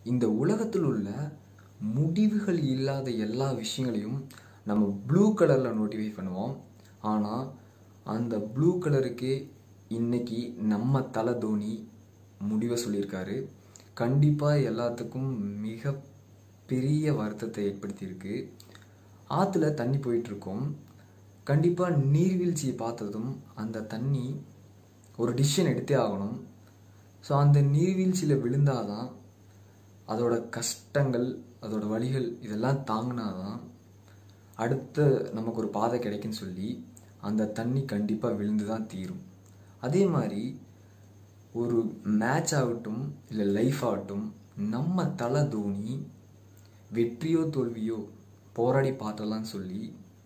இந்த உலகத்தில் உள்ள முடிவுகள் இல்லாத எல்லா விஷயங்களையும் நம்ம ப்ளூ கலரில் நோட்டிஃபை பண்ணுவோம் ஆனால் அந்த ப்ளூ கலருக்கு இன்னைக்கு நம்ம தலை தோனி முடிவை சொல்லியிருக்காரு கண்டிப்பாக எல்லாத்துக்கும் மிக பெரிய வருத்தத்தை ஏற்படுத்தியிருக்கு ஆற்றுல தண்ணி போயிட்டுருக்கோம் கண்டிப்பாக நீர்வீழ்ச்சியை பார்த்ததும் அந்த தண்ணி ஒரு டிசிஷன் எடுத்தே ஆகணும் ஸோ அந்த நீர்வீழ்ச்சியில் விழுந்தாதான் அதோட கஷ்டங்கள் அதோட வழிகள் இதெல்லாம் தாங்கினாதான் அடுத்த நமக்கு ஒரு பாதை கிடைக்குன்னு சொல்லி அந்த தண்ணி கண்டிப்பாக விழுந்து தான் தீரும் அதே மாதிரி ஒரு மேட்ச் ஆகட்டும் இல்லை லைஃப் ஆகட்டும் நம்ம தலை தோனி வெற்றியோ தோல்வியோ போராடி பார்த்தலாம்னு சொல்லி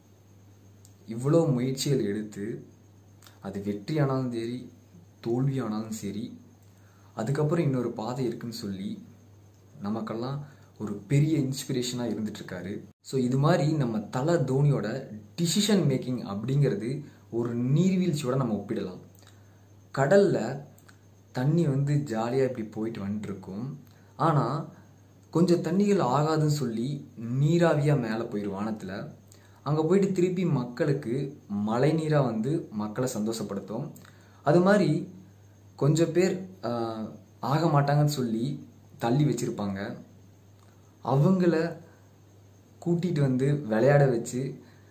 இவ்வளோ முயற்சிகள் எடுத்து அது வெற்றி ஆனாலும் சரி தோல்வி ஆனாலும் சரி அதுக்கப்புறம் இன்னொரு பாதை இருக்குன்னு சொல்லி நமக்கெல்லாம் ஒரு பெரிய இன்ஸ்பிரேஷனாக இருந்துட்டுருக்காரு ஸோ இது மாதிரி நம்ம தலை தோனியோட டிசிஷன் மேக்கிங் அப்படிங்கிறது ஒரு நீர்வீழ்ச்சியோட நம்ம ஒப்பிடலாம் கடலில் தண்ணி வந்து ஜாலியாக இப்படி போயிட்டு வந்துட்டுருக்கும் ஆனால் கொஞ்சம் தண்ணிகள் ஆகாதுன்னு சொல்லி நீராவியாக மேலே போயிடும் வானத்தில் அங்கே போயிட்டு திருப்பி மக்களுக்கு மழை நீராக வந்து மக்களை சந்தோஷப்படுத்தும் அது மாதிரி கொஞ்சம் பேர் ஆஹ், ஆக மாட்டாங்கன்னு சொல்லி தள்ளி வச்சுருப்பாங்க அவங்கள கூட்டிகிட்டு வந்து விளையாட வச்சு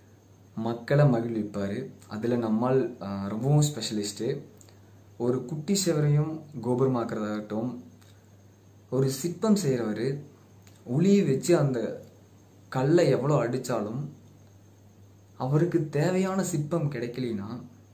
மக்களை மகிழ்விப்பார் அதில் நம்மால் ஆஹ், ரொம்பவும் ஸ்பெஷலிஸ்ட்டு ஒரு குட்டி செவரையும் கோபுரமாக்குறதாகட்டும் ஒரு சிற்பம் செய்கிறவர் உளியை வச்சு அந்த கல்லை எவ்வளோ அடித்தாலும் அவருக்கு தேவையான சிற்பம் கிடைக்கலினா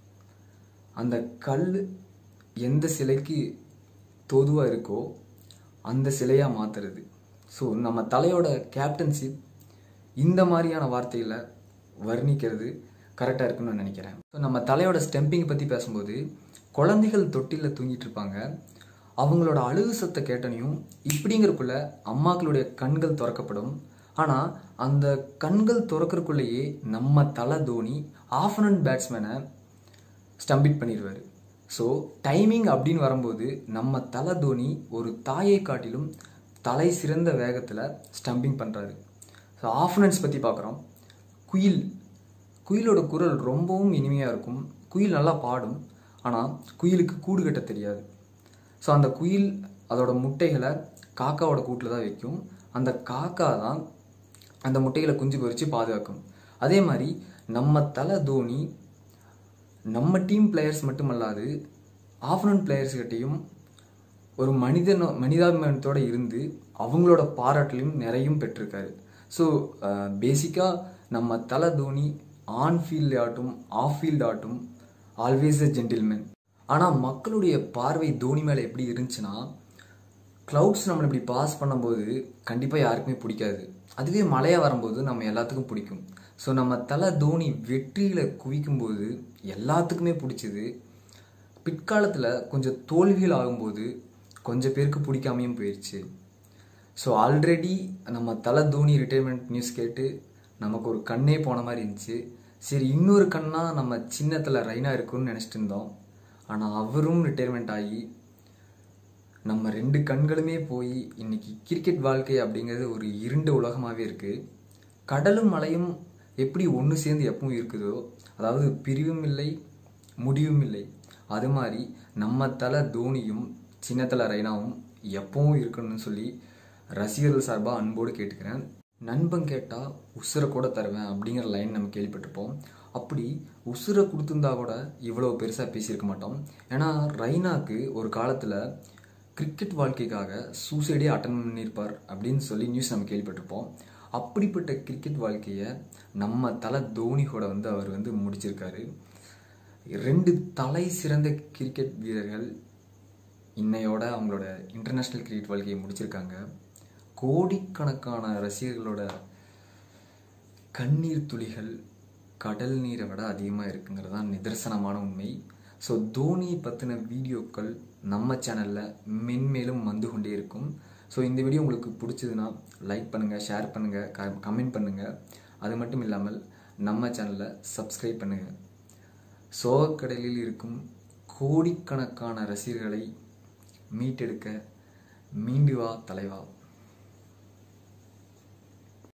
அந்த கல் எந்த சிலைக்கு தோதுவாக இருக்கோ அந்த சிலையாக மாற்றுறது ஸோ நம்ம தலையோட கேப்டன்ஷிப் இந்த மாதிரியான வார்த்தைகளை வர்ணிக்கிறது கரெக்டாக இருக்குன்னு நான் நினைக்கிறேன் ஸோ நம்ம தலையோட ஸ்டெம்பிங் பற்றி பேசும்போது குழந்தைகள் தொட்டிலில் தூங்கிட்டு இருப்பாங்க அவங்களோட அழுகு சத்தை கேட்டனையும் இப்படிங்கிறக்குள்ள அம்மாக்களுடைய கண்கள் திறக்கப்படும் ஆனால் அந்த கண்கள் திறக்கறக்குள்ளேயே நம்ம தலை தோனி ஆஃப் அண்ட் பேட்ஸ்மேனை ஸ்டம்பிட் பண்ணிடுவார் ஸோ டைமிங் அப்படின்னு வரும்போது நம்ம தலை தோனி ஒரு தாயை காட்டிலும் தலை சிறந்த வேகத்தில் ஸ்டம்பிங் பண்ணுறாரு ஸோ ஆஃப்னன்ஸ் பற்றி பார்க்குறோம் குயில் குயிலோட குரல் ரொம்பவும் இனிமையாக இருக்கும் குயில் நல்லா பாடும் ஆனால் குயிலுக்கு கூடு கட்ட தெரியாது ஸோ அந்த குயில் அதோட முட்டைகளை காக்காவோட கூட்டில் தான் வைக்கும் அந்த காக்கா தான் அந்த முட்டைகளை குஞ்சு பொரித்து பாதுகாக்கும் அதே மாதிரி நம்ம தலை தோனி நம்ம டீம் பிளேயர்ஸ் மட்டுமல்லாது ஆஃப்னன் பிளேயர்ஸ்கிட்டையும் ஒரு மனிதனோ மனிதாபிமானத்தோட இருந்து அவங்களோட பாராட்டலையும் நிறையும் பெற்றிருக்காரு ஸோ பேசிக்காக நம்ம தலை தோனி ஆன் ஃபீல்டு ஆட்டும் ஆஃப் ஃபீல்டு ஆட்டும் ஆல்வேஸ் அ ஜென்டில்மேன் ஆனால் மக்களுடைய பார்வை தோனி மேலே எப்படி இருந்துச்சுன்னா க்ளவுட்ஸ் நம்மளை இப்படி பாஸ் பண்ணும்போது கண்டிப்பாக யாருக்குமே பிடிக்காது அதுவே மழையாக வரும்போது நம்ம எல்லாத்துக்கும் பிடிக்கும் ஸோ நம்ம தலை தோனி வெற்றியில் குவிக்கும்போது எல்லாத்துக்குமே பிடிச்சது பிற்காலத்தில் கொஞ்சம் தோல்விகள் ஆகும்போது கொஞ்சம் பேருக்கு பிடிக்காமையும் போயிடுச்சு ஸோ ஆல்ரெடி நம்ம தலை தோனி ரிட்டைர்மெண்ட் நியூஸ் கேட்டு நமக்கு ஒரு கண்ணே போன மாதிரி இருந்துச்சு சரி இன்னொரு கண்ணா நம்ம சின்னத்தில் ரைனா இருக்குன்னு நினச்சிட்டு இருந்தோம் ஆனால் அவரும் ரிட்டைர்மெண்ட் ஆகி நம்ம ரெண்டு கண்களுமே போய் இன்னைக்கு கிரிக்கெட் வாழ்க்கை அப்படிங்கிறது ஒரு இருண்ட உலகமாகவே இருக்குது கடலும் மலையும் எப்படி ஒன்று சேர்ந்து எப்பவும் இருக்குதோ அதாவது பிரிவும் இல்லை முடிவும் இல்லை அது மாதிரி நம்ம தலை தோனியும் சின்னத்தலை ரெய்னாவும் எப்பவும் இருக்கணும்னு சொல்லி ரசிகர்கள் சார்பாக அன்போடு கேட்டுக்கிறேன் நண்பன் கேட்டால் உசுரை கூட தருவேன் அப்படிங்கிற லைன் நம்ம கேள்விப்பட்டிருப்போம் அப்படி உசுரை கொடுத்துருந்தா கூட இவ்வளோ பெருசாக பேசியிருக்க மாட்டோம் ஏன்னா ரெய்னாக்கு ஒரு காலத்தில் கிரிக்கெட் வாழ்க்கைக்காக சூசைடே அட்டன் பண்ணியிருப்பார் அப்படின்னு சொல்லி நியூஸ் நம்ம கேள்விப்பட்டிருப்போம் அப்படிப்பட்ட கிரிக்கெட் வாழ்க்கையை நம்ம தலை தோனி கூட வந்து அவர் வந்து முடிச்சிருக்காரு ரெண்டு தலை சிறந்த கிரிக்கெட் வீரர்கள் இன்னையோட அவங்களோட இன்டர்நேஷ்னல் கிரிக்கெட் வாழ்க்கையை முடிச்சிருக்காங்க கோடிக்கணக்கான ரசிகர்களோட கண்ணீர் துளிகள் கடல் நீரை விட அதிகமாக இருக்குங்கிறது தான் நிதர்சனமான உண்மை ஸோ தோனி பற்றின வீடியோக்கள் நம்ம சேனலில் மென்மேலும் வந்து கொண்டே இருக்கும் ஸோ இந்த வீடியோ உங்களுக்கு பிடிச்சதுன்னா லைக் பண்ணுங்கள் ஷேர் பண்ணுங்கள் க கமெண்ட் பண்ணுங்கள் அது மட்டும் இல்லாமல் நம்ம சேனலை சப்ஸ்கிரைப் பண்ணுங்கள் சோகக்கடலில் இருக்கும் கோடிக்கணக்கான ரசிகர்களை மீட்டெடுக்க மீண்டு வா தலைவா